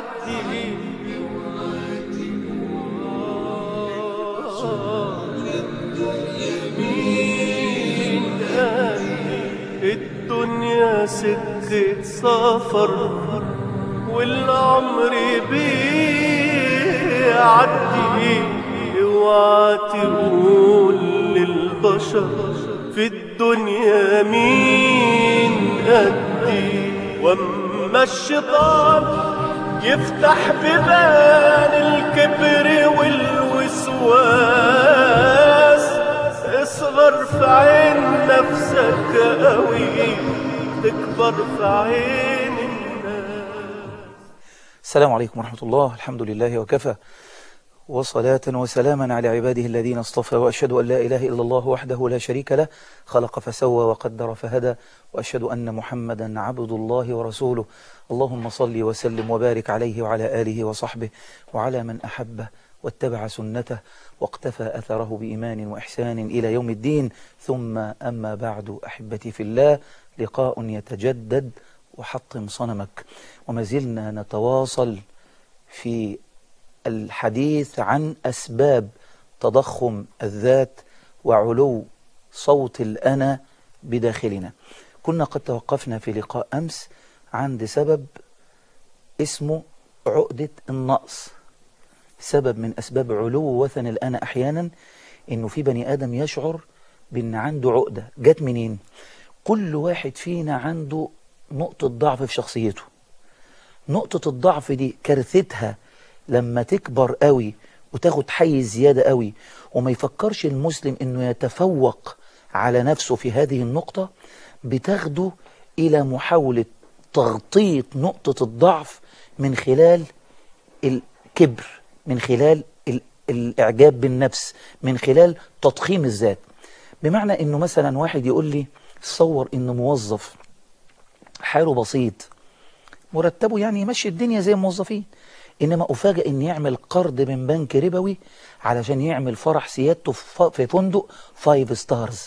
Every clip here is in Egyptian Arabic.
يعدي مين قالي الدنيا سكة سفر والعمر بيعدي اوعى تقول للبشر في الدنيا مين قدي واما الشيطان يفتح بيبان الكبر والوسواس اصغر في عين نفسك قوي تكبر في عين الناس السلام عليكم ورحمة الله الحمد لله وكفى وصلاة وسلاما على عباده الذين اصطفى وأشهد أن لا إله إلا الله وحده لا شريك له خلق فسوى وقدر فهدى وأشهد أن محمدا عبد الله ورسوله اللهم صل وسلم وبارك عليه وعلى آله وصحبه وعلى من أحبه واتبع سنته واقتفى أثره بإيمان وإحسان إلى يوم الدين ثم أما بعد أحبتي في الله لقاء يتجدد وحطم صنمك وما زلنا نتواصل في الحديث عن أسباب تضخم الذات وعلو صوت الأنا بداخلنا كنا قد توقفنا في لقاء أمس عند سبب اسمه عقدة النقص سبب من أسباب علو وثن الأنا أحيانا إنه في بني آدم يشعر بأن عنده عقدة جت منين كل واحد فينا عنده نقطة ضعف في شخصيته نقطة الضعف دي كارثتها لما تكبر قوي وتاخد حيز زيادة قوي وما يفكرش المسلم انه يتفوق على نفسه في هذه النقطة بتاخده الى محاولة تغطية نقطة الضعف من خلال الكبر من خلال ال- الاعجاب بالنفس من خلال تضخيم الذات بمعنى انه مثلا واحد يقول لي تصور انه موظف حاله بسيط مرتبه يعني يمشي الدنيا زي الموظفين انما افاجئ ان يعمل قرض من بنك ربوي علشان يعمل فرح سيادته في ف- في فندق فايف ستارز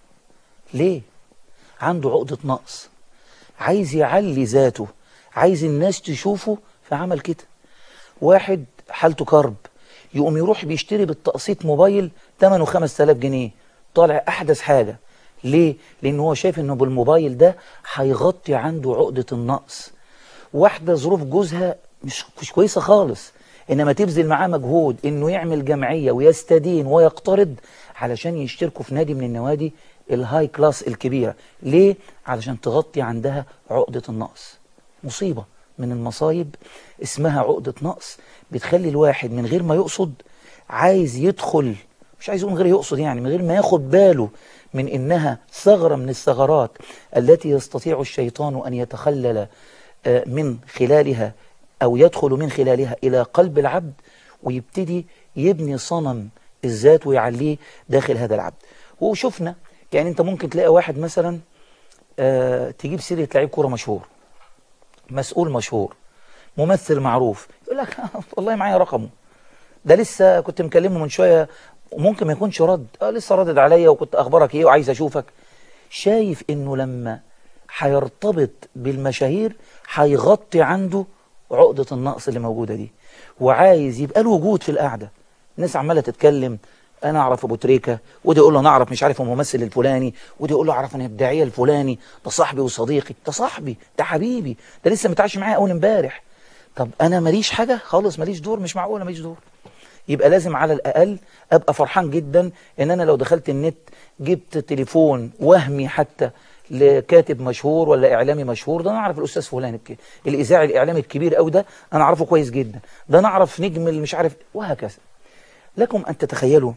ليه عنده عقدة نقص عايز يعلي ذاته عايز الناس تشوفه فعمل كده واحد حالته كرب يقوم يروح بيشتري بالتقسيط موبايل ثمنه 5000 جنيه طالع احدث حاجة ليه لان هو شايف انه بالموبايل ده هيغطي عنده عقدة النقص واحدة ظروف جوزها مش مش كويسة خالص إنما تبذل معاه مجهود إنه يعمل جمعية ويستدين ويقترض علشان يشتركوا في نادي من النوادي الهاي كلاس الكبيرة ليه؟ علشان تغطي عندها عقدة النقص مصيبة من المصايب اسمها عقدة نقص بتخلي الواحد من غير ما يقصد عايز يدخل مش عايز يقول من غير يقصد يعني من غير ما ياخد باله من إنها ثغرة من الثغرات التي يستطيع الشيطان أن يتخلل آه، من خلالها أو يدخل من خلالها إلى قلب العبد ويبتدي يبني صنم الذات ويعليه داخل هذا العبد وشفنا يعني أنت ممكن تلاقي واحد مثلا آه، تجيب سيرة لعيب كورة مشهور مسؤول مشهور ممثل معروف يقول لك والله معايا رقمه ده لسه كنت مكلمه من شوية وممكن ما يكونش رد آه لسه ردد عليا وكنت أخبارك إيه وعايز أشوفك شايف إنه لما هيرتبط بالمشاهير هيغطي عنده عقدة النقص اللي موجودة دي وعايز يبقى له وجود في القعدة الناس عمالة تتكلم انا اعرف ابو تريكه وده يقول له انا اعرف مش عارف الممثل الفلاني وده يقول له اعرف انا الداعيه الفلاني ده صاحبي وصديقي ده صاحبي ده حبيبي ده لسه متعاش معايا اول امبارح طب انا ماليش حاجه خالص ماليش دور مش معقوله ماليش دور يبقى لازم على الاقل ابقى فرحان جدا ان انا لو دخلت النت جبت تليفون وهمي حتى لكاتب مشهور ولا اعلامي مشهور ده انا اعرف الاستاذ فلان الك- الاذاعي الاعلامي الكبير قوي ده انا اعرفه كويس جدا ده انا اعرف نجم اللي مش عارف وهكذا لكم ان تتخيلوا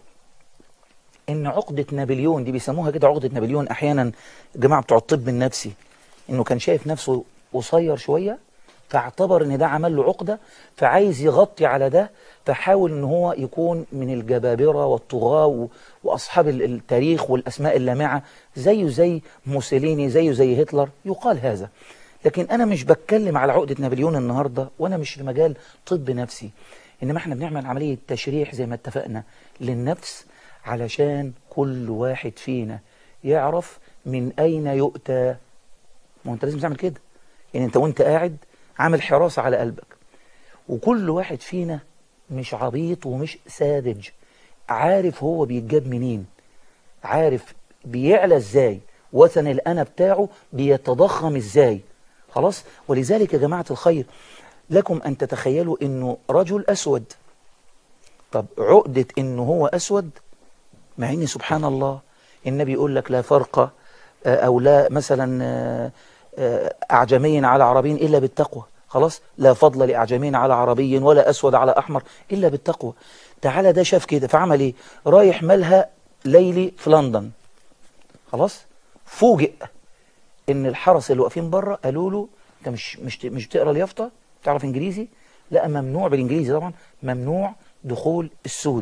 ان عقدة نابليون دي بيسموها كده عقدة نابليون احيانا الجماعة بتوع الطب النفسي انه كان شايف نفسه قصير شوية فاعتبر ان ده عمل له عقدة فعايز يغطي على ده فحاول ان هو يكون من الجبابرة والطغاة و- واصحاب ال- التاريخ والاسماء اللامعة زيه زي موسوليني زيه زي هتلر يقال هذا لكن انا مش بتكلم على عقدة نابليون النهاردة وانا مش في مجال طب نفسي انما احنا بنعمل عملية تشريح زي ما اتفقنا للنفس علشان كل واحد فينا يعرف من اين يؤتى ما هو انت لازم تعمل كده يعني انت وانت قاعد عامل حراسة على قلبك وكل واحد فينا مش عبيط ومش ساذج عارف هو بيتجاب منين عارف بيعلى ازاي وثن الأنا بتاعه بيتضخم ازاي خلاص ولذلك يا جماعة الخير لكم أن تتخيلوا أنه رجل أسود طب عقدة أنه هو أسود مع أن سبحان الله النبي يقول لك لا فرق آه، أو لا مثلا آه، آه، أعجمي على عربي إلا بالتقوى خلاص لا فضل لأعجمي على عربي ولا أسود على أحمر إلا بالتقوى تعالى ده شاف كده فعمل إيه رايح ملهى ليلي في لندن خلاص فوجئ ان الحرس اللي واقفين بره قالوا له انت مش مش مش بتقرا اليافطه تعرف انجليزي لا ممنوع بالانجليزي طبعا ممنوع دخول السود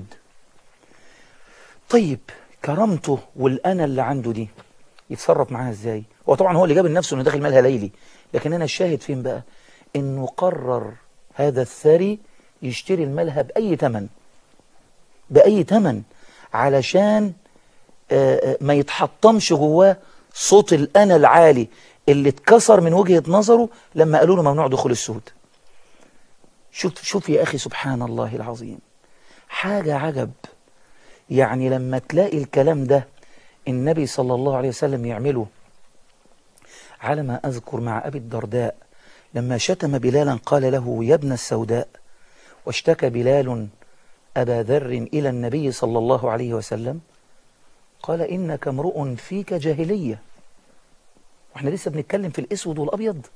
طيب كرامته والانا اللي عنده دي يتصرف معاها ازاي هو طبعا هو اللي جاب لنفسه انه داخل مالها ليلي لكن انا الشاهد فين بقى انه قرر هذا الثري يشتري الملهى باي ثمن باي ثمن علشان آه، آه، ما يتحطمش جواه صوت الأنا العالي اللي اتكسر من وجهة نظره لما قالوا له ممنوع دخول السود شوف شوف يا أخي سبحان الله العظيم حاجة عجب يعني لما تلاقي الكلام ده النبي صلى الله عليه وسلم يعمله على ما أذكر مع أبي الدرداء لما شتم بلالا قال له يا ابن السوداء واشتكى بلال أبا ذر إلى النبي صلى الله عليه وسلم قال إنك امرؤ فيك جاهلية واحنا لسه بنتكلم في الأسود والأبيض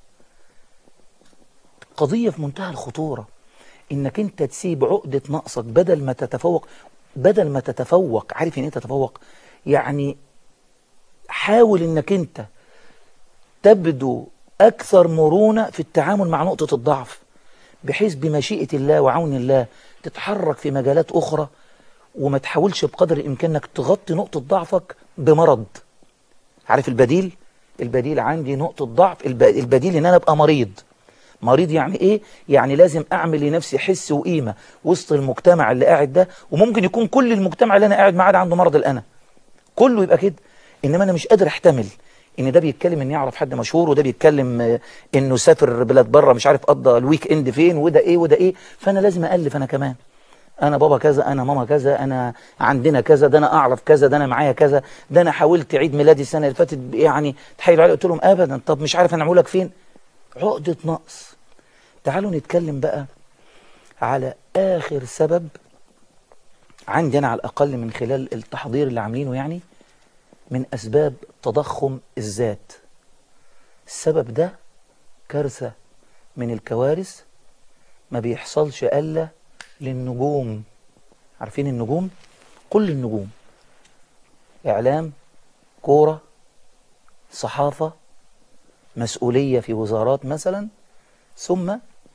قضية في منتهى الخطورة إنك أنت تسيب عقدة نقصك بدل ما تتفوق بدل ما تتفوق عارف يعني إيه تتفوق يعني حاول إنك أنت تبدو أكثر مرونة في التعامل مع نقطة الضعف بحيث بمشيئة الله وعون الله تتحرك في مجالات أخرى وما تحاولش بقدر الإمكان إنك تغطي نقطة ضعفك بمرض عارف البديل؟ البديل عندي نقطة ضعف الب- البديل إن أنا أبقى مريض مريض يعني إيه؟ يعني لازم أعمل لنفسي حس وقيمة وسط المجتمع اللي قاعد ده وممكن يكون كل المجتمع اللي أنا قاعد معاه ده عنده مرض الأنا كله يبقى كده إنما أنا مش قادر أحتمل إن ده بيتكلم إن يعرف حد مشهور وده بيتكلم آه، إنه سافر بلاد بره مش عارف قضى الويك إند فين وده إيه وده إيه فأنا لازم أألف أنا كمان انا بابا كذا انا ماما كذا انا عندنا كذا ده انا اعرف كذا ده انا معايا كذا ده انا حاولت عيد ميلادي السنه اللي فاتت يعني تحايلوا علي قلت لهم ابدا طب مش عارف انا اعمل لك فين عقده نقص تعالوا نتكلم بقى على اخر سبب عندي انا على الاقل من خلال التحضير اللي عاملينه يعني من اسباب تضخم الذات السبب ده كارثه من الكوارث ما بيحصلش الا للنجوم عارفين النجوم كل النجوم إعلام كورة صحافة مسؤولية في وزارات مثلا ثم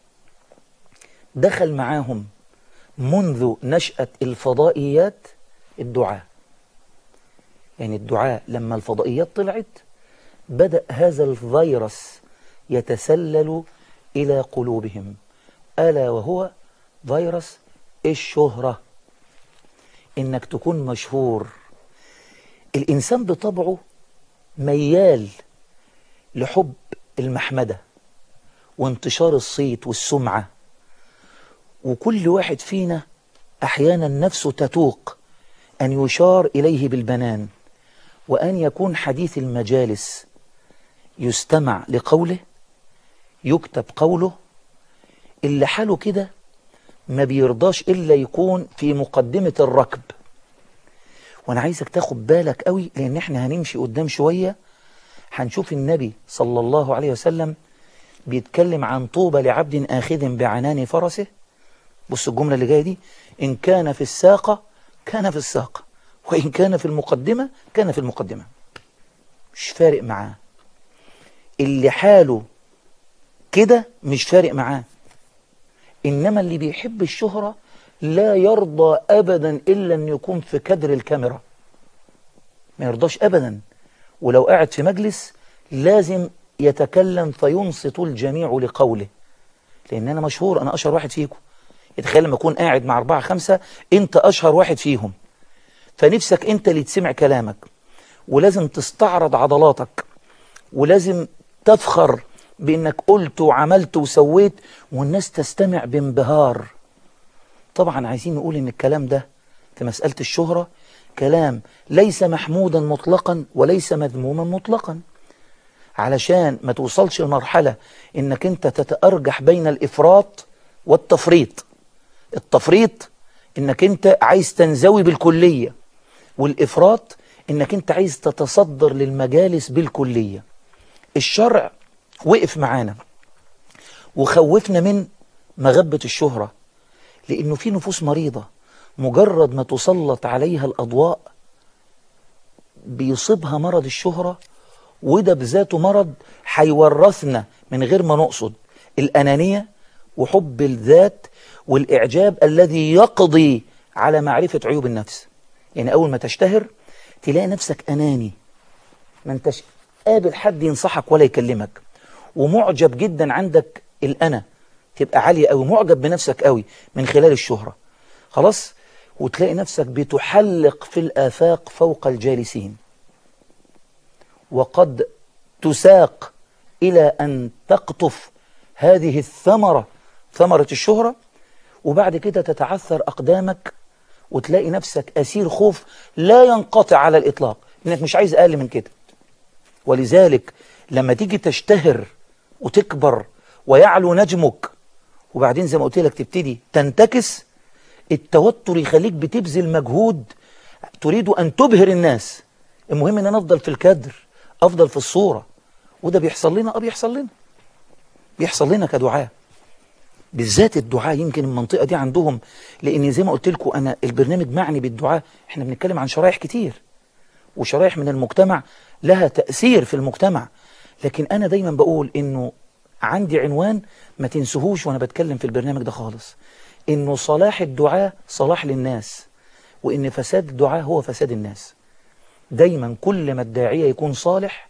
دخل معاهم منذ نشأة الفضائيات الدعاء يعني الدعاء لما الفضائيات طلعت بدأ هذا الفيروس يتسلل إلى قلوبهم ألا وهو فيروس الشهرة إنك تكون مشهور الإنسان بطبعه ميال لحب المحمدة وانتشار الصيت والسمعة وكل واحد فينا أحيانا نفسه تتوق أن يشار إليه بالبنان وأن يكون حديث المجالس يستمع لقوله يكتب قوله اللي حاله كده ما بيرضاش إلا يكون في مقدمة الركب وأنا عايزك تاخد بالك قوي لأن احنا هنمشي قدام شوية هنشوف النبي صلى الله عليه وسلم بيتكلم عن طوبى لعبد آخذ بعنان فرسه بص الجملة اللي جاية دي إن كان في الساقة كان في الساقة وإن كان في المقدمة كان في المقدمة مش فارق معاه اللي حاله كده مش فارق معاه إنما اللي بيحب الشهرة لا يرضى أبدا إلا أن يكون في كدر الكاميرا ما يرضاش أبدا ولو قاعد في مجلس لازم يتكلم فينصت الجميع لقوله لأن أنا مشهور أنا أشهر واحد فيكم يتخيل لما أكون قاعد مع أربعة خمسة أنت أشهر واحد فيهم فنفسك أنت اللي تسمع كلامك ولازم تستعرض عضلاتك ولازم تفخر بانك قلت وعملت وسويت والناس تستمع بانبهار طبعا عايزين نقول ان الكلام ده في مسألة الشهرة كلام ليس محمودا مطلقا وليس مذموما مطلقا علشان ما توصلش لمرحلة انك انت تتأرجح بين الافراط والتفريط التفريط انك انت عايز تنزوي بالكلية والافراط انك انت عايز تتصدر للمجالس بالكلية الشرع وقف معانا وخوفنا من مغبة الشهرة لانه في نفوس مريضة مجرد ما تسلط عليها الاضواء بيصيبها مرض الشهرة وده بذاته مرض هيورثنا من غير ما نقصد الأنانية وحب الذات والإعجاب الذي يقضي على معرفة عيوب النفس يعني أول ما تشتهر تلاقي نفسك أناني ما انتش قابل حد ينصحك ولا يكلمك ومعجب جدا عندك الأنا تبقى عالية قوي معجب بنفسك قوي من خلال الشهرة خلاص وتلاقي نفسك بتحلق في الآفاق فوق الجالسين وقد تساق إلى أن تقطف هذه الثمرة ثمرة الشهرة وبعد كده تتعثر أقدامك وتلاقي نفسك أسير خوف لا ينقطع على الإطلاق إنك مش عايز أقل من كده ولذلك لما تيجي تشتهر وتكبر ويعلو نجمك وبعدين زي ما قلت لك تبتدي تنتكس التوتر يخليك بتبذل مجهود تريد أن تبهر الناس المهم ان انا افضل في الكادر افضل في الصورة وده بيحصل لنا اه بيحصل لنا بيحصل لنا كدعاء بالذات الدعاء يمكن المنطقة دي عندهم لان زي ما قلت لكم انا البرنامج معني بالدعاء احنا بنتكلم عن شرائح كتير وشرائح من المجتمع لها تأثير في المجتمع لكن انا دايما بقول انه عندي عنوان ما تنسهوش وانا بتكلم في البرنامج ده خالص انه صلاح الدعاء صلاح للناس وان فساد الدعاء هو فساد الناس دايما كل ما الداعية يكون صالح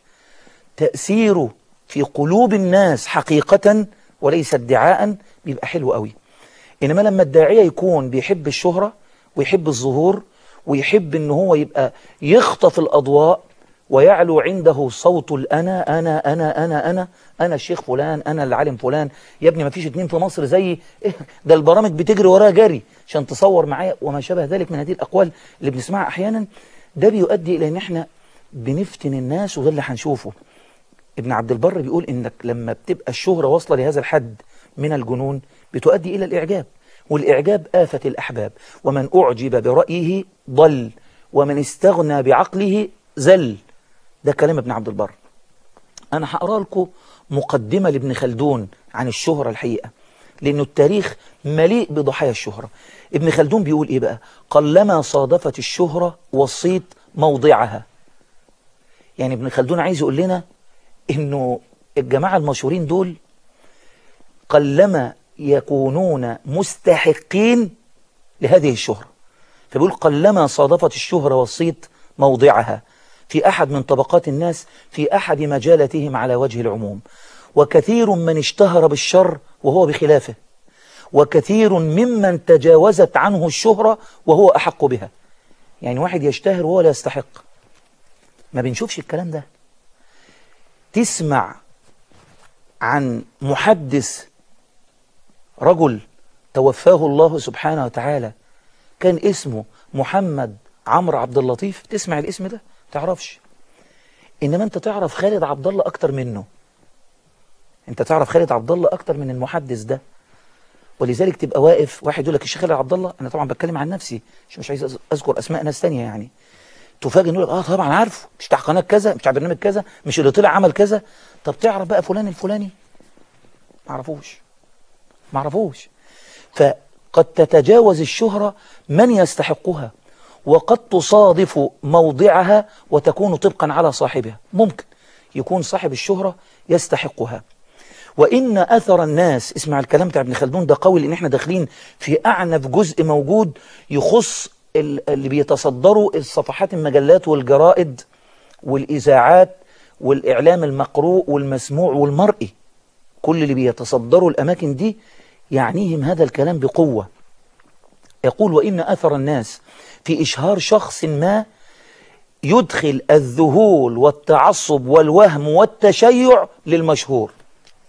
تأثيره في قلوب الناس حقيقة وليس ادعاء بيبقى حلو قوي إنما لما الداعية يكون بيحب الشهرة ويحب الظهور ويحب إن هو يبقى يخطف الأضواء ويعلو عنده صوت الأنا أنا أنا أنا أنا أنا الشيخ فلان أنا العالم فلان يا ابني ما فيش اتنين في مصر زيي إيه ده البرامج بتجري وراها جري عشان تصور معايا وما شابه ذلك من هذه الأقوال اللي بنسمعها أحيانا ده بيؤدي إلى إن إحنا بنفتن الناس وده اللي هنشوفه ابن عبد البر بيقول إنك لما بتبقى الشهرة واصلة لهذا الحد من الجنون بتؤدي إلى الإعجاب والإعجاب آفة الأحباب ومن أعجب برأيه ضل ومن استغنى بعقله زل ده كلام ابن عبد البر أنا هقرأ لكم مقدمة لابن خلدون عن الشهرة الحقيقة لأنه التاريخ مليء بضحايا الشهرة ابن خلدون بيقول إيه بقى قلما صادفت الشهرة والصيت موضعها يعني ابن خلدون عايز يقول لنا إنه الجماعة المشهورين دول قلما يكونون مستحقين لهذه الشهرة فبيقول قلما صادفت الشهرة والصيت موضعها في أحد من طبقات الناس في أحد مجالاتهم على وجه العموم وكثير من اشتهر بالشر وهو بخلافه وكثير ممن تجاوزت عنه الشهرة وهو أحق بها يعني واحد يشتهر وهو لا يستحق ما بنشوفش الكلام ده تسمع عن محدث رجل توفاه الله سبحانه وتعالى كان اسمه محمد عمرو عبد اللطيف تسمع الاسم ده تعرفش انما انت تعرف خالد عبد الله اكتر منه انت تعرف خالد عبد الله اكتر من المحدث ده ولذلك تبقى واقف واحد يقول لك الشيخ خالد عبد الله انا طبعا بتكلم عن نفسي مش مش عايز اذكر اسماء ناس ثانيه يعني تفاجئ يقول لك اه طبعا عارفه مش بتاع قناه كذا مش بتاع برنامج كذا مش اللي طلع عمل كذا طب تعرف بقى فلان الفلاني ما اعرفوش ما اعرفوش فقد تتجاوز الشهرة من يستحقها وقد تصادف موضعها وتكون طبقا على صاحبها ممكن يكون صاحب الشهرة يستحقها وإن أثر الناس اسمع الكلام بتاع ابن خلدون ده قوي لأن احنا داخلين في أعنف جزء موجود يخص اللي بيتصدروا الصفحات المجلات والجرائد والإذاعات والإعلام المقروء والمسموع والمرئي كل اللي بيتصدروا الأماكن دي يعنيهم هذا الكلام بقوة يقول وإن أثر الناس في إشهار شخص ما يدخل الذهول والتعصب والوهم والتشيع للمشهور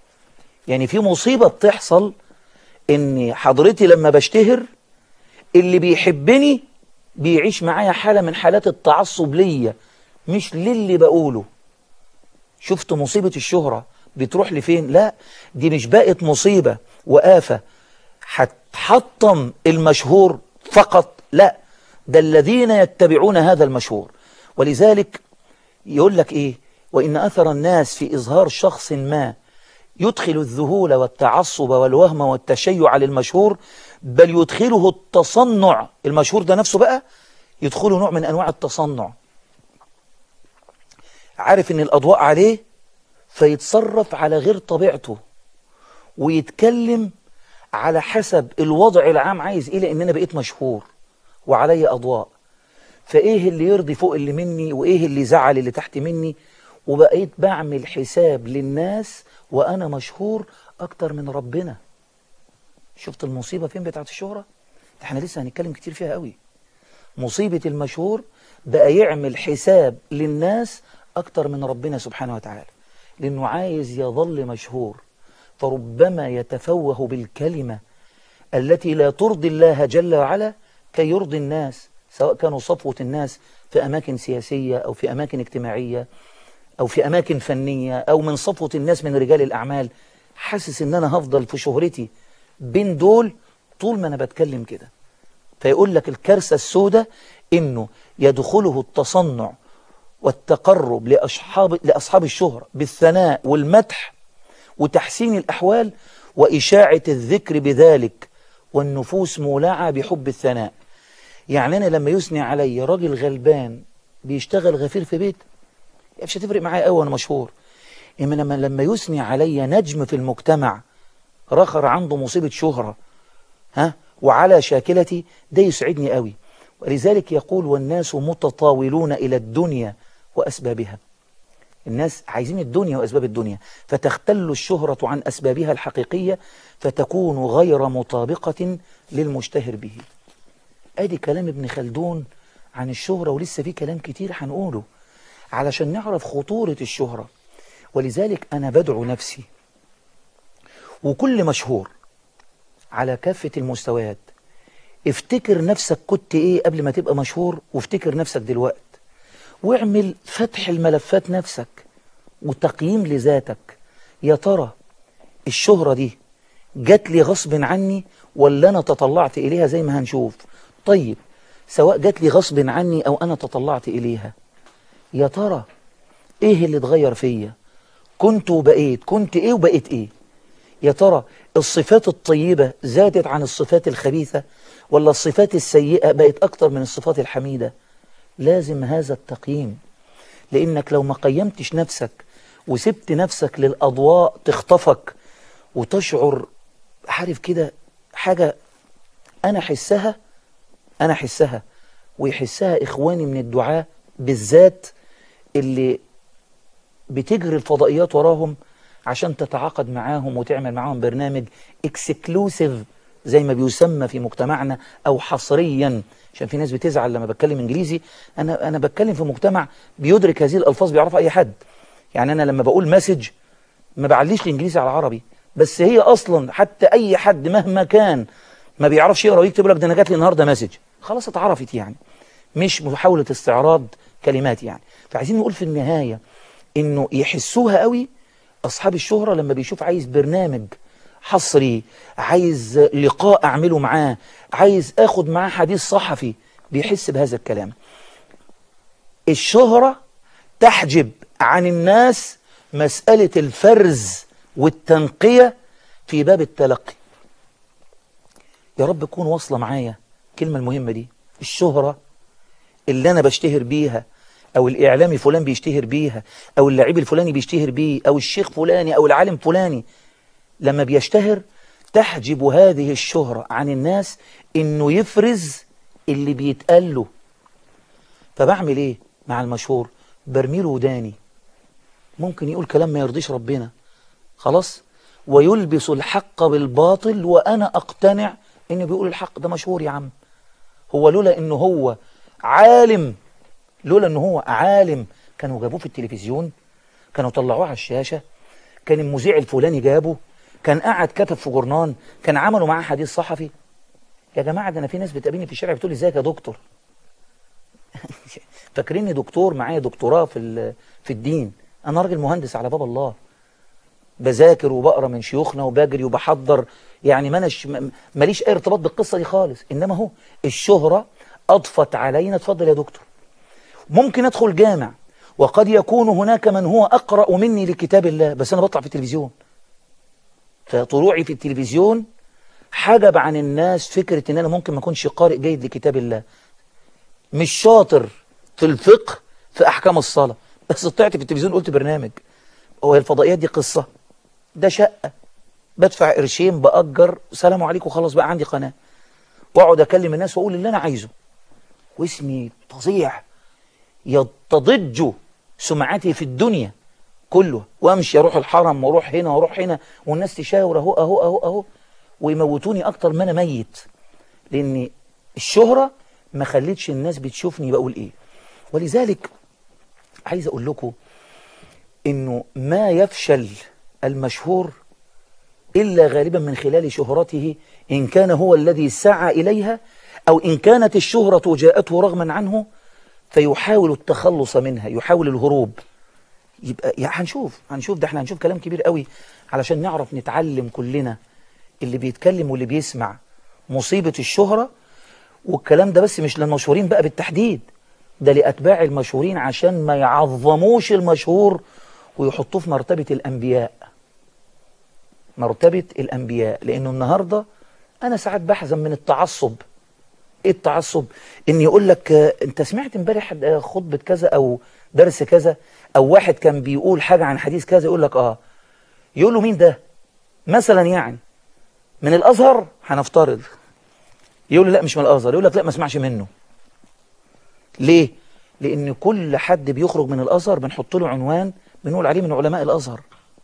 يعني في مصيبة بتحصل ان حضرتي لما بشتهر اللي بيحبني بيعيش معايا حالة من حالات التعصب ليا مش للي بقوله شفت مصيبة الشهرة بتروح لفين لا دي مش بقت مصيبة وآفة هتحطم المشهور فقط لا ده الذين يتبعون هذا المشهور ولذلك يقول لك ايه وإن أثر الناس في إظهار شخص ما يدخل الذهول والتعصب والوهم والتشيع للمشهور بل يدخله التصنع المشهور ده نفسه بقى يدخله نوع من أنواع التصنع عارف ان الأضواء عليه فيتصرف على غير طبيعته ويتكلم على حسب الوضع العام عايز ايه لان انا بقيت مشهور وعلي اضواء فايه اللي يرضي فوق اللي مني وايه اللي يزعل اللي تحت مني وبقيت بعمل حساب للناس وانا مشهور اكتر من ربنا شفت المصيبة فين بتاعت الشهرة احنا لسه هنتكلم كتير فيها قوي مصيبة المشهور بقى يعمل حساب للناس اكتر من ربنا سبحانه وتعالى لانه عايز يظل مشهور فربما يتفوه بالكلمة التي لا ترضي الله جل وعلا كي يرضي الناس سواء كانوا صفوة الناس في أماكن سياسية أو في أماكن اجتماعية أو في أماكن فنية أو من صفوة الناس من رجال الأعمال حاسس إن أنا هفضل في شهرتي بين دول طول ما أنا بتكلم كده فيقول لك الكارثة السوداء إنه يدخله التصنع والتقرب لأصحاب, لأصحاب الشهرة بالثناء والمدح وتحسين الأحوال وإشاعة الذكر بذلك والنفوس مولعة بحب الثناء يعني أنا لما يثني علي راجل غلبان بيشتغل غفير في بيت مش هتفرق معايا قوي أنا مشهور إنما لما يثني علي نجم في المجتمع رخر عنده مصيبة شهرة ها وعلى شاكلتي ده يسعدني قوي ولذلك يقول والناس متطاولون إلى الدنيا وأسبابها الناس عايزين الدنيا وأسباب الدنيا فتختل الشهرة عن أسبابها الحقيقية فتكون غير مطابقة للمشتهر به أدي كلام ابن خلدون عن الشهرة ولسه في كلام كتير هنقوله علشان نعرف خطورة الشهرة ولذلك أنا بدعو نفسي وكل مشهور على كافة المستويات افتكر نفسك كنت ايه قبل ما تبقى مشهور وافتكر نفسك دلوقت واعمل فتح الملفات نفسك وتقييم لذاتك يا ترى الشهرة دي جات لي غصب عني ولا أنا تطلعت إليها زي ما هنشوف طيب سواء جات لي غصب عني أو أنا تطلعت إليها يا ترى إيه اللي اتغير فيا كنت وبقيت كنت إيه وبقيت إيه يا ترى الصفات الطيبة زادت عن الصفات الخبيثة ولا الصفات السيئة بقت أكتر من الصفات الحميدة لازم هذا التقييم لأنك لو ما قيمتش نفسك وسبت نفسك للأضواء تخطفك وتشعر عارف كده حاجة أنا حسها أنا حسها ويحسها إخواني من الدعاء بالذات اللي بتجري الفضائيات وراهم عشان تتعاقد معاهم وتعمل معاهم برنامج اكسكلوسيف زي ما بيسمى في مجتمعنا او حصريا عشان في ناس بتزعل لما بتكلم انجليزي انا انا بتكلم في مجتمع بيدرك هذه الالفاظ بيعرفها اي حد يعني انا لما بقول مسج ما بعليش الانجليزي على العربي بس هي اصلا حتى اي حد مهما كان ما بيعرفش يقرا ويكتب لك ده انا جات لي النهارده مسج خلاص اتعرفت يعني مش محاوله استعراض كلمات يعني فعايزين نقول في النهايه انه يحسوها قوي اصحاب الشهره لما بيشوف عايز برنامج حصري عايز لقاء اعمله معاه عايز اخد معاه حديث صحفي بيحس بهذا الكلام الشهرة تحجب عن الناس مسألة الفرز والتنقية في باب التلقي يا رب تكون واصلة معايا الكلمة المهمة دي الشهرة اللي أنا بشتهر بيها أو الإعلامي فلان بيشتهر بيها أو اللعيب الفلاني بيشتهر بيه أو الشيخ فلاني أو العالم فلاني لما بيشتهر تحجب هذه الشهرة عن الناس إنه يفرز اللي بيتقال له فبعمل إيه مع المشهور برميله وداني ممكن يقول كلام ما يرضيش ربنا خلاص ويلبس الحق بالباطل وأنا أقتنع إنه بيقول الحق ده مشهور يا عم هو لولا إنه هو عالم لولا إنه هو عالم كانوا جابوه في التلفزيون كانوا طلعوه على الشاشة كان المذيع الفلاني جابه كان قاعد كتب في جورنان كان عملوا معاه حديث صحفي يا جماعة ده أنا في ناس بتقابلني في الشارع بتقول لي ازيك يا دكتور فاكريني دكتور معايا دكتوراه في ال- في الدين أنا راجل مهندس على باب الله بذاكر وبقرا من شيوخنا وبجري وبحضر يعني ما أناش م- ماليش اي ارتباط بالقصه دي خالص انما هو الشهره اضفت علينا اتفضل يا دكتور ممكن ادخل جامع وقد يكون هناك من هو اقرا مني لكتاب الله بس انا بطلع في التلفزيون فطلوعي في التلفزيون حجب عن الناس فكره ان انا ممكن ما اكونش قارئ جيد لكتاب الله مش شاطر في الفقه في احكام الصلاه بس طلعت في التلفزيون قلت برنامج هو الفضائيات دي قصه ده شقه بدفع قرشين بأجر سلام عليكم خلاص بقى عندي قناة واقعد اكلم الناس واقول اللي انا عايزه واسمي فظيع يضطضج سمعتي في الدنيا كله وامشي اروح الحرم واروح هنا واروح هنا والناس تشاور اهو اهو اهو اهو ويموتوني اكتر ما انا ميت لان الشهرة ما خلتش الناس بتشوفني بقول ايه ولذلك عايز اقول لكم انه ما يفشل المشهور إلا غالبا من خلال شهرته إن كان هو الذي سعى إليها أو إن كانت الشهرة جاءته رغما عنه فيحاول التخلص منها يحاول الهروب يبقى يعني هنشوف هنشوف ده احنا هنشوف كلام كبير قوي علشان نعرف نتعلم كلنا اللي بيتكلم واللي بيسمع مصيبة الشهرة والكلام ده بس مش للمشهورين بقى بالتحديد ده لأتباع المشهورين عشان ما يعظموش المشهور ويحطوه في مرتبة الأنبياء مرتبة الأنبياء لأنه النهاردة أنا ساعات بحزن من التعصب إيه التعصب؟ إن يقول لك آه، أنت سمعت امبارح آه، خطبة كذا أو درس كذا أو واحد كان بيقول حاجة عن حديث كذا يقول لك آه يقول له مين ده؟ مثلا يعني من الأزهر هنفترض يقول له لا مش من الأزهر يقول لك لا ما اسمعش منه ليه؟ لأن كل حد بيخرج من الأزهر بنحط له عنوان بنقول عليه من علماء الأزهر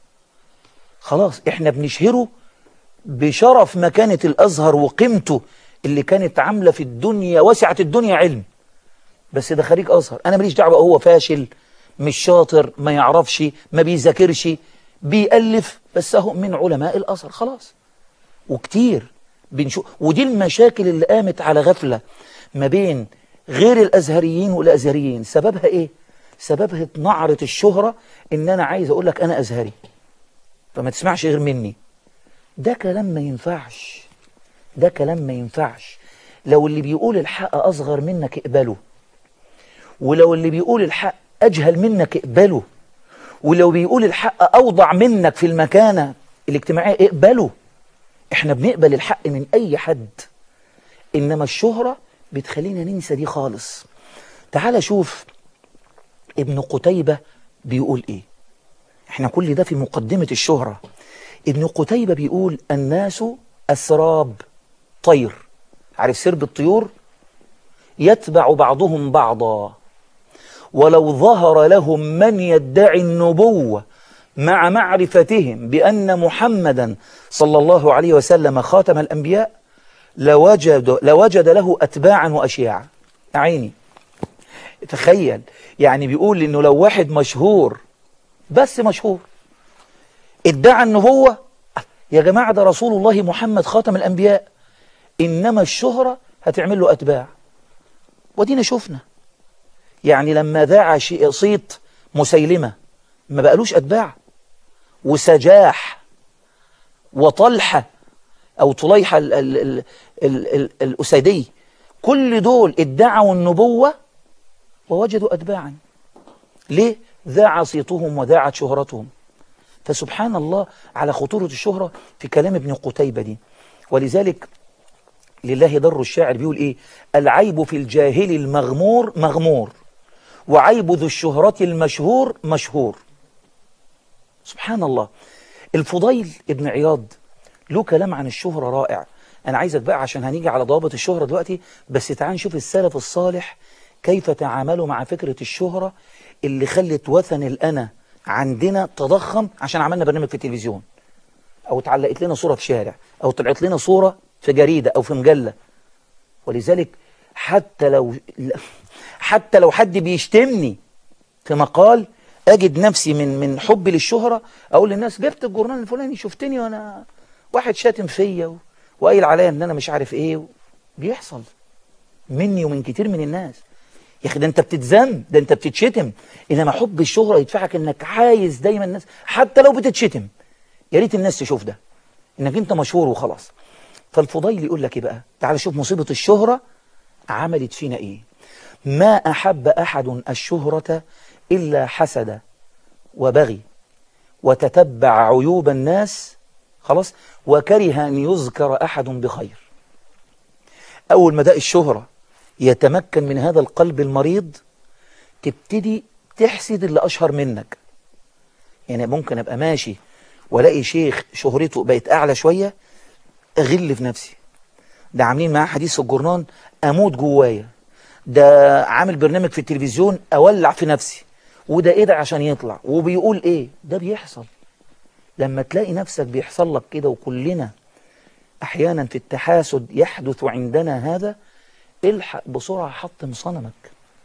خلاص احنا بنشهره بشرف مكانة الأزهر وقيمته اللي كانت عاملة في الدنيا وسعت الدنيا علم بس ده خريج أزهر أنا ماليش دعوة هو فاشل مش شاطر ما يعرفش ما بيذاكرش بيألف بس أهو من علماء الأزهر خلاص وكتير بنشوف ودي المشاكل اللي قامت على غفلة ما بين غير الأزهريين والأزهريين سببها إيه؟ سببها نعرة الشهرة إن أنا عايز أقول لك أنا أزهري فما تسمعش غير مني ده كلام ما ينفعش ده كلام ما ينفعش لو اللي بيقول الحق أصغر منك اقبله ولو اللي بيقول الحق أجهل منك اقبله ولو بيقول الحق أوضع منك في المكانة الاجتماعية اقبله احنا بنقبل الحق من أي حد إنما الشهرة بتخلينا ننسى دي خالص تعال شوف ابن قتيبة بيقول ايه احنا كل ده في مقدمة الشهرة ابن قتيبة بيقول الناس أسراب طير عارف سرب الطيور يتبع بعضهم بعضا ولو ظهر لهم من يدعي النبوة مع معرفتهم بأن محمدا صلى الله عليه وسلم خاتم الأنبياء لوجد, لوجد له أتباعا وأشياعا عيني تخيل يعني بيقول إنه لو واحد مشهور بس مشهور ادعى النبوة يا جماعة ده رسول الله محمد خاتم الأنبياء إنما الشهرة هتعمل له أتباع ودينا شفنا يعني لما ذاع شيء- صيت مسيلمة ما بقالوش أتباع وسجاح وطلحة أو طليحة ال ال ال ال ال الأسيدي كل دول ادعوا النبوة ووجدوا أتباعا ليه؟ ذاع صيتهم وذاعت شهرتهم فسبحان الله على خطورة الشهرة في كلام ابن قتيبة دي ولذلك لله در الشاعر بيقول ايه العيب في الجاهل المغمور مغمور وعيب ذو الشهرة المشهور مشهور سبحان الله الفضيل ابن عياض له كلام عن الشهرة رائع أنا عايزك بقى عشان هنيجي على ضوابط الشهرة دلوقتي بس تعال نشوف السلف الصالح كيف تعاملوا مع فكرة الشهرة اللي خلت وثن الأنا عندنا تضخم عشان عملنا برنامج في التلفزيون أو اتعلقت لنا صورة في شارع أو طلعت لنا صورة في جريدة أو في مجلة ولذلك حتى لو حتى لو حد بيشتمني في مقال اجد نفسي من من حبي للشهرة اقول للناس جبت الجورنال الفلاني شفتني وانا واحد شاتم فيا و- وقايل عليا ان انا مش عارف ايه و... بيحصل مني ومن كتير من الناس يا اخي ده انت بتتذم ده انت بتتشتم انما حب الشهرة يدفعك انك عايز دايما الناس حتى لو بتتشتم يا ريت الناس تشوف ده انك انت مشهور وخلاص فالفضيل يقول لك ايه بقى تعال شوف مصيبة الشهرة عملت فينا ايه ما احب احد الشهرة الا حسد وبغي وتتبع عيوب الناس خلاص وكره ان يذكر احد بخير اول ما داء الشهرة يتمكن من هذا القلب المريض تبتدي تحسد اللي اشهر منك يعني ممكن ابقى ماشي والاقي شيخ شهرته بقت اعلى شويه اغل في نفسي ده عاملين معاه حديث في الجورنان اموت جوايا ده عامل برنامج في التلفزيون اولع في نفسي وده ايه ده عشان يطلع وبيقول ايه ده بيحصل لما تلاقي نفسك بيحصل لك كده وكلنا احيانا في التحاسد يحدث عندنا هذا الحق بسرعه حطم صنمك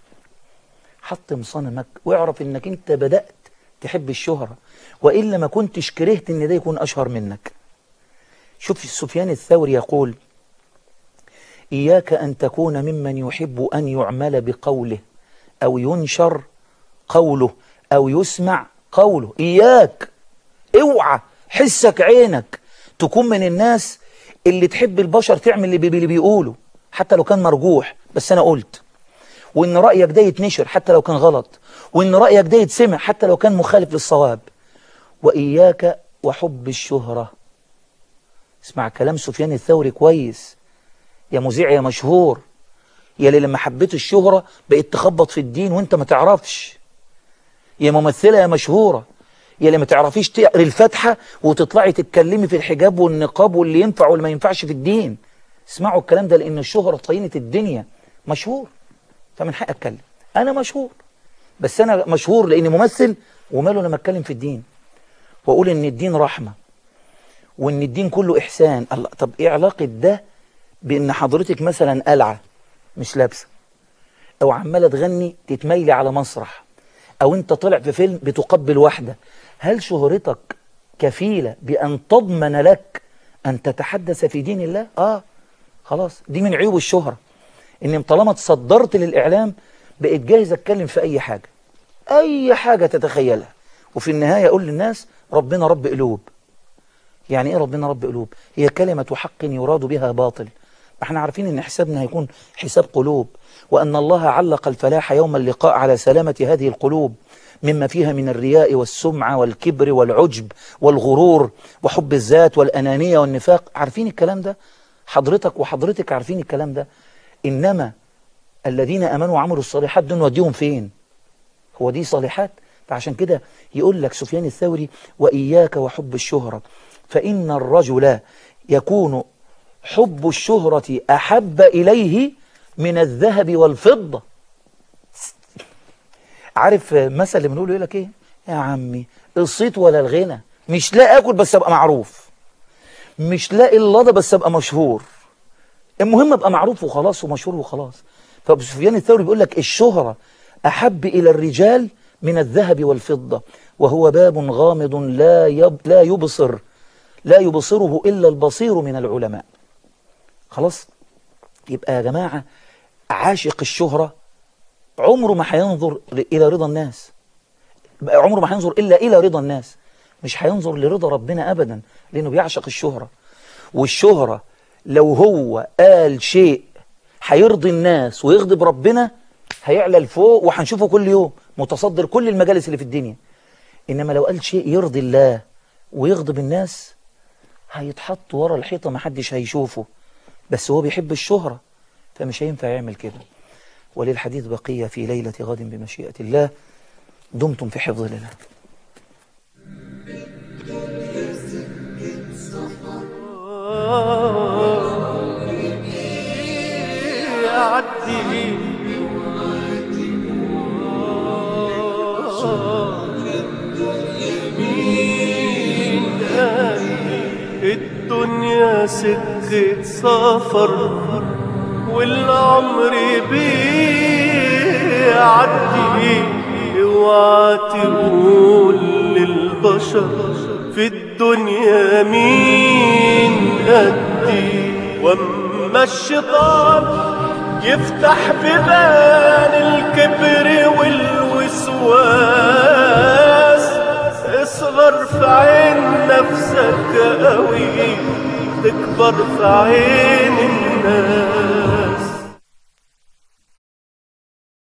حطم صنمك واعرف انك انت بدأت تحب الشهرة وإلا ما كنتش كرهت ان ده يكون أشهر منك شوف سفيان الثوري يقول إياك أن تكون ممن يحب أن يعمل بقوله أو ينشر قوله أو يسمع قوله إياك اوعى حسك عينك تكون من الناس اللي تحب البشر تعمل اللي بي- اللي بيقوله حتى لو كان مرجوح بس أنا قلت وإن رأيك ده يتنشر حتى لو كان غلط وإن رأيك ده يتسمع حتى لو كان مخالف للصواب وإياك وحب الشهرة اسمع كلام سفيان الثوري كويس يا مذيع يا مشهور يا اللي لما حبيت الشهرة بقيت تخبط في الدين وانت ما تعرفش يا ممثلة يا مشهورة يا اللي ما تعرفيش تقري الفاتحة وتطلعي تتكلمي في الحجاب والنقاب واللي ينفع واللي ما ينفعش في الدين اسمعوا الكلام ده لأن الشهرة طينة الدنيا مشهور فمن حق أتكلم أنا مشهور بس أنا مشهور لأني ممثل وماله لما أتكلم في الدين وأقول إن الدين رحمة وإن الدين كله إحسان الله طب إيه علاقة ده بإن حضرتك مثلا قلعة مش لابسة أو عمالة تغني تتميلي على مسرح أو أنت طلع في فيلم بتقبل واحدة هل شهرتك كفيلة بأن تضمن لك أن تتحدث في دين الله؟ آه خلاص دي من عيوب الشهرة إن طالما تصدرت للإعلام بقيت جاهز أتكلم في أي حاجة أي حاجة تتخيلها وفي النهاية أقول للناس ربنا رب قلوب يعني إيه ربنا رب قلوب هي كلمة حق يراد بها باطل ما احنا عارفين ان حسابنا هيكون حساب قلوب وأن الله علق الفلاح يوم اللقاء على سلامة هذه القلوب مما فيها من الرياء والسمعة والكبر والعجب والغرور وحب الذات والأنانية والنفاق عارفين الكلام ده حضرتك وحضرتك عارفين الكلام ده إنما الذين أمنوا وعملوا الصالحات دول نوديهم فين هو دي صالحات فعشان كده يقول لك سفيان الثوري وإياك وحب الشهرة فإن الرجل يكون حب الشهرة أحب إليه من الذهب والفضة عارف مثل اللي بنقوله يقول لك ايه يا عمي الصيت ولا الغنى مش لاقي اكل بس ابقى معروف مش لاقي اللضى بس ابقى مشهور المهم ابقى معروف وخلاص ومشهور وخلاص فسفيان الثوري بيقول لك الشهرة احب الى الرجال من الذهب والفضة وهو باب غامض لا يب لا يبصر لا يبصره الا البصير من العلماء خلاص يبقى يا جماعة عاشق الشهرة عمره ما هينظر إلى رضا الناس عمره ما هينظر إلا إلى رضا الناس مش هينظر لرضا ربنا أبدا لأنه بيعشق الشهرة والشهرة لو هو قال شيء هيرضي الناس ويغضب ربنا هيعلى لفوق وهنشوفه كل يوم متصدر كل المجالس اللي في الدنيا إنما لو قال شيء يرضي الله ويغضب الناس هيتحط ورا الحيطة محدش هيشوفه بس هو بيحب الشهرة فمش هينفع يعمل كده وللحديث بقية في ليلة غد بمشيئة الله دمتم في حفظ الله يعدي مين قال الدنيا سكة سفر والعمر بيعدي اوعى تقول للبشر في الدنيا مين قدي واما الشيطان يفتح ببان الكبر والوسواس اصغر في عين نفسك قوي تكبر في عين الناس